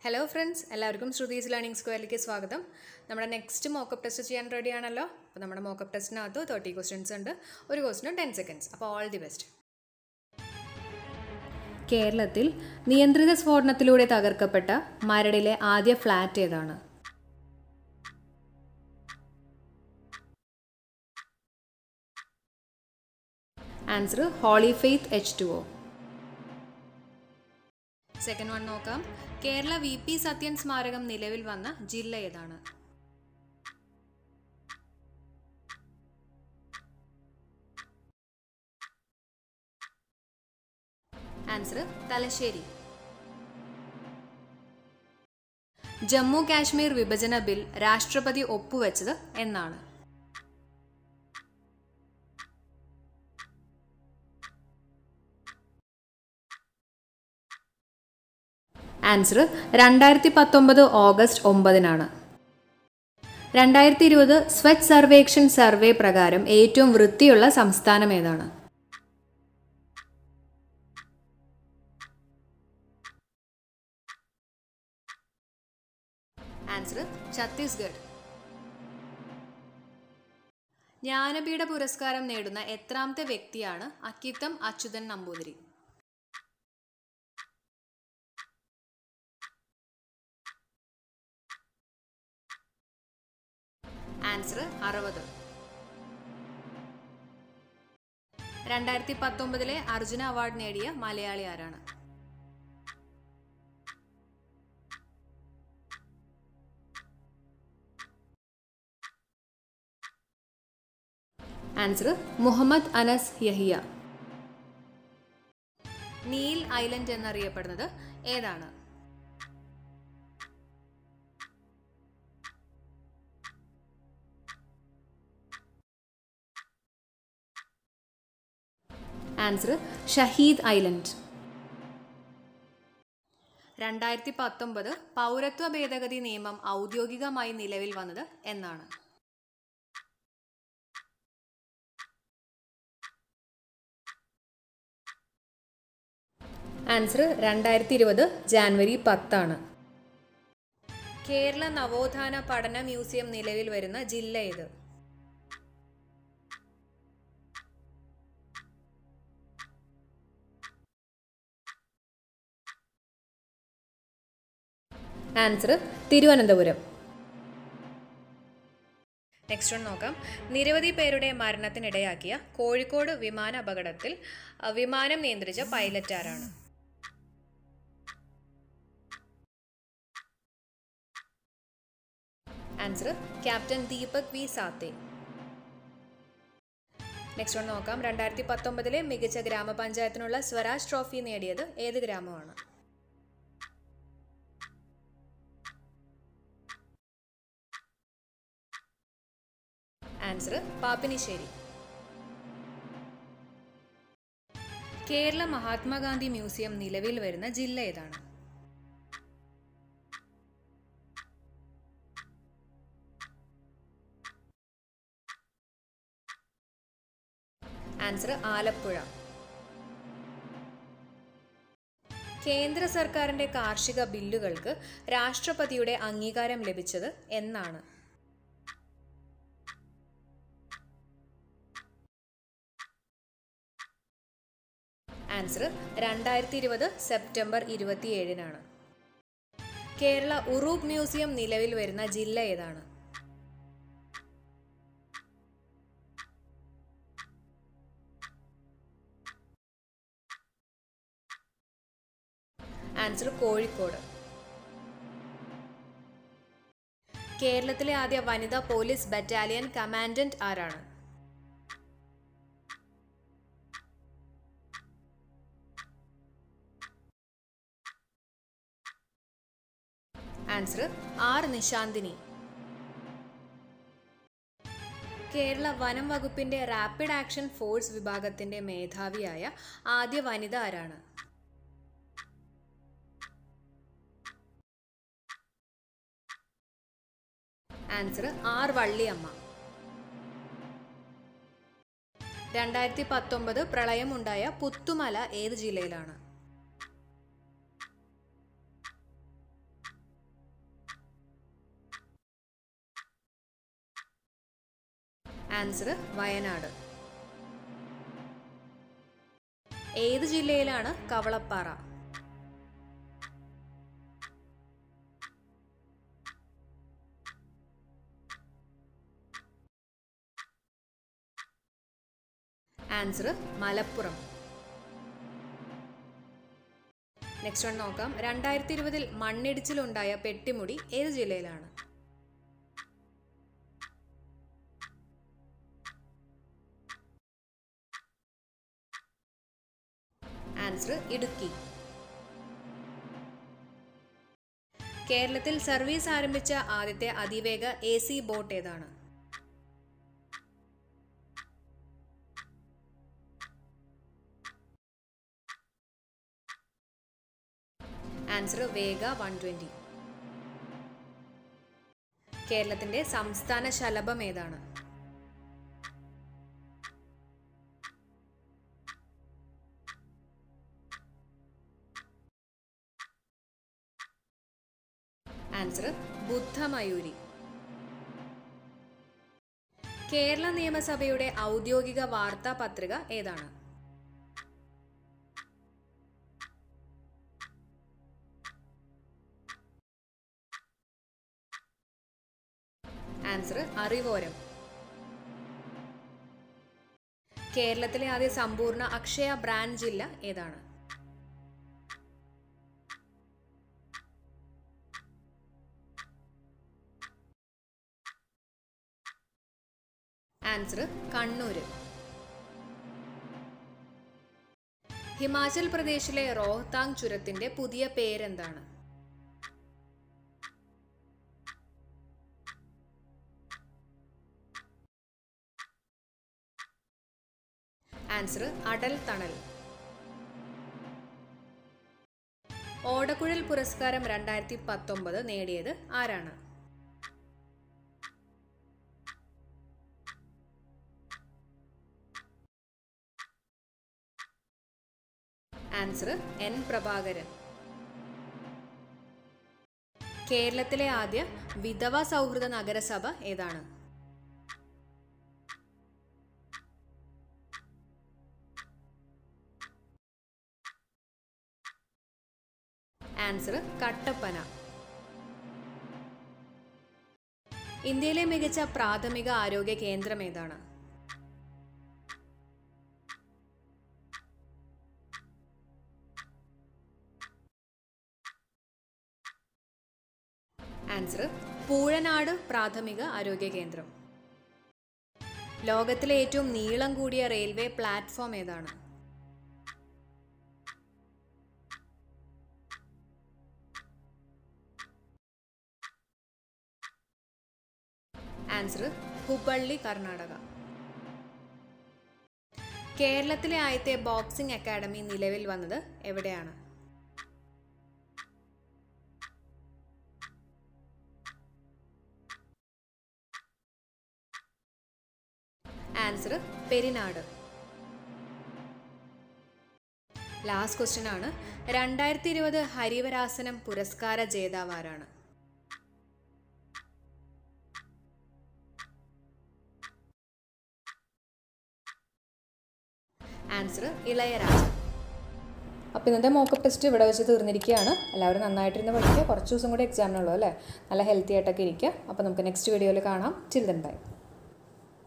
hello friends എല്ലാവർക്കും Shruthi's learning സ്ക്വയറിലേക്ക് സ്വാഗതം നമ്മുടെ നെക്സ്റ്റ് മോക്കപ്പ് ടെസ്റ്റ് ചെയ്യാൻ റെഡി ആണല്ലോ അപ്പോൾ നമ്മുടെ മോക്കപ്പ് ടെസ്റ്റിനകത്ത് തേർട്ടി ക്വസ്റ്റ്യൻസ് ഉണ്ട് ഒരു ക്വസ്റ്റിന് ടെൻ സെക്കൻഡ്സ് അപ്പോൾ ഓൾ ദി ബെസ്റ്റ് കേരളത്തിൽ നിയന്ത്രിത സ്ഫോടനത്തിലൂടെ തകർക്കപ്പെട്ട മരടിലെ ആദ്യ ഫ്ലാറ്റ് ഏതാണ് answer holy faith H two O second one നോക്കാം കേരള വി പി സത്യൻ സ്മാരകം നിലവിൽ വന്ന ജില്ല ഏതാണ് ആൻസർ തലശ്ശേരി ജമ്മു കാശ്മീർ വിഭജന ബിൽ രാഷ്ട്രപതി ഒപ്പുവെച്ചത് എന്നാണ് ആൻസർ രണ്ടായിരത്തി പത്തൊമ്പത് ഓഗസ്റ്റ് ഒമ്പതിനാണ് രണ്ടായിരത്തി ഇരുപത് സ്വച്ഛ് സർവേക്ഷൻ സർവേ പ്രകാരം ഏറ്റവും വൃത്തിയുള്ള സംസ്ഥാനം ഏതാണ് ആൻസർ ഛത്തീസ്ഗഡ് ജ്ഞാനപീഠ പുരസ്കാരം നേടുന്ന എത്രാമത്തെ വ്യക്തിയാണ് അക്കിത്തം അച്യുതൻ നമ്പൂതിരി ആൻസർ അറുപത് രണ്ടായിരത്തി പത്തൊമ്പതിലെ അർജുന അവാർഡ് നേടിയ മലയാളി ആരാണ് answer Muhammad Anas Yahiya Neil island എന്നറിയപ്പെടുന്നത് ഏതാണ് ആൻസർ ഷഹീദ് ഐലൻഡ് രണ്ടായിരത്തി പത്തൊമ്പത് പൗരത്വ ഭേദഗതി നിയമം ഔദ്യോഗികമായി നിലവിൽ വന്നത് എന്നാണ് ആൻസർ രണ്ടായിരത്തി ഇരുപത് ജാനുവരി പത്താണ് കേരള നവോത്ഥാന പഠന മ്യൂസിയം നിലവിൽ വരുന്ന ജില്ല ഏത് ആൻസർ തിരുവനന്തപുരം നെക്സ്റ്റ് വൺ നോക്കാം നിരവധി പേരുടെ മരണത്തിനിടയാക്കിയ കോഴിക്കോട് വിമാന അപകടത്തിൽ അഹ്, വിമാനം നിയന്ത്രിച്ച പൈലറ്റ് ആരാണ് answer captain Deepak V Sathe next one നോക്കാം രണ്ടായിരത്തി പത്തൊമ്പതിലെ മികച്ച ഗ്രാമപഞ്ചായത്തിനുള്ള സ്വരാജ് ട്രോഫി നേടിയത് ഏത് ഗ്രാമമാണ് ആൻസർ പാപ്പിനിശ്ശേരി കേരള മഹാത്മാഗാന്ധി മ്യൂസിയം നിലവിൽ വരുന്ന ജില്ല ഏതാണ് ആൻസർ ആലപ്പുഴ കേന്ദ്ര സർക്കാരിന്റെ കാർഷിക ബില്ലുകൾക്ക് രാഷ്ട്രപതിയുടെ അംഗീകാരം ലഭിച്ചത് എന്നാണ് ആൻസർ രണ്ടായിരത്തി ഇരുപത് സെപ്റ്റംബർ ഇരുപത്തിയേഴിനാണ് കേരള ഉറൂബ് മ്യൂസിയം നിലവിൽ വരുന്ന ജില്ല ഏതാണ് ആൻസർ കോഴിക്കോട് കേരളത്തിലെ ആദ്യ വനിതാ പോലീസ് ബറ്റാലിയൻ കമാൻഡന്റ് ആരാണ് ആൻസർ ആർ നിശാന്തിനി കേരള വനം വകുപ്പിന്റെ റാപ്പിഡ് ആക്ഷൻ ഫോഴ്സ് വിഭാഗത്തിന്റെ മേധാവിയായ ആദ്യ വനിത ആരാണ് ആൻസർ ആർ വള്ളിയമ്മ രണ്ടായിരത്തി പത്തൊമ്പത് പ്രളയമുണ്ടായ പുത്തുമല ഏത് ജില്ലയിലാണ് ആൻസർ വയനാട് ഏത് ജില്ലയിലാണ് Kavalappara answer Malappuram next one നോക്കാം രണ്ടായിരത്തി ഇരുപതിൽ മണ്ണിടിച്ചിലുണ്ടായ പെട്ടിമുടി ഏത് ജില്ലയിലാണ് ആൻസർ ഇടുക്കി കേരളത്തിൽ സർവീസ് ആരംഭിച്ച ആദ്യത്തെ അതിവേഗ എ സി ബോട്ട് ഏതാണ് ആൻസർ വേഗ വൺ ട്വന്റി കേരളത്തിന്റെ സംസ്ഥാന ശലഭം ഏതാണ് ആൻസർ ബുദ്ധമയൂരി കേരള നിയമസഭയുടെ ഔദ്യോഗിക വാർത്താ പത്രിക ഏതാണ് ആൻസർ അറിവോരം കേരളത്തിലെ ആദ്യ സമ്പൂർണ്ണ അക്ഷയ ബ്രാൻഡ് ജില്ല ഏതാണ് ആൻസർ കണ്ണൂര് ഹിമാചൽ പ്രദേശിലെ റോഹ്താങ് ചുരത്തിന്റെ പുതിയ പേരെന്താണ് ആൻസർ അടൽ തണൽ ഓടക്കുഴൽ പുരസ്കാരം രണ്ടായിരത്തി പത്തൊമ്പത് നേടിയത് ആരാണ് ആൻസർ എൻ പ്രഭാകരൻ കേരളത്തിലെ ആദ്യ വിധവ സൗഹൃദ നഗരസഭ ഏതാണ് ആൻസർ കട്ടപ്പന ഇന്ത്യയിലെ മികച്ച പ്രാഥമിക ആരോഗ്യ കേന്ദ്രം ഏതാണ് ആൻസർ പൂഴനാട് പ്രാഥമിക ആരോഗ്യ കേന്ദ്രം ലോകത്തിലെ ഏറ്റവും നീളം കൂടിയ റെയിൽവേ പ്ലാറ്റ്ഫോം ഏതാണ് ആൻസർ ഹുബള്ളി കർണാടക കേരളത്തിലെ ആദ്യത്തെ ബോക്സിംഗ് അക്കാദമി നിലവിൽ വന്നത് എവിടെയാണ് ആൻസർ പെരിനാട് ലാസ്റ്റ് ക്വസ്റ്റ്യൻ ആണ് രണ്ടായിരത്തി ഇരുപത് ഹരിവരാസനം പുരസ്കാര ജേതാവ് ആരാണ് ആൻസർ ഇളയരാജ അപ്പോൾ ഇന്നത്തെ മോക്കപ്പ് ടെസ്റ്റ് ഇവിടെ വെച്ച് തീർന്നിരിക്കുകയാണ് എല്ലാവരും നന്നായിട്ടിരുന്ന് പഠിക്കുക കുറച്ച് ദിവസം കൂടി എക്സാമിനുള്ളൂ അല്ലേ നല്ല ഹെൽത്തി ആയിട്ടൊക്കെ ഇരിക്കുക അപ്പോൾ നമുക്ക് നെക്സ്റ്റ് വീഡിയോയിൽ കാണാം ചിൽഡ്രൻ ബൈ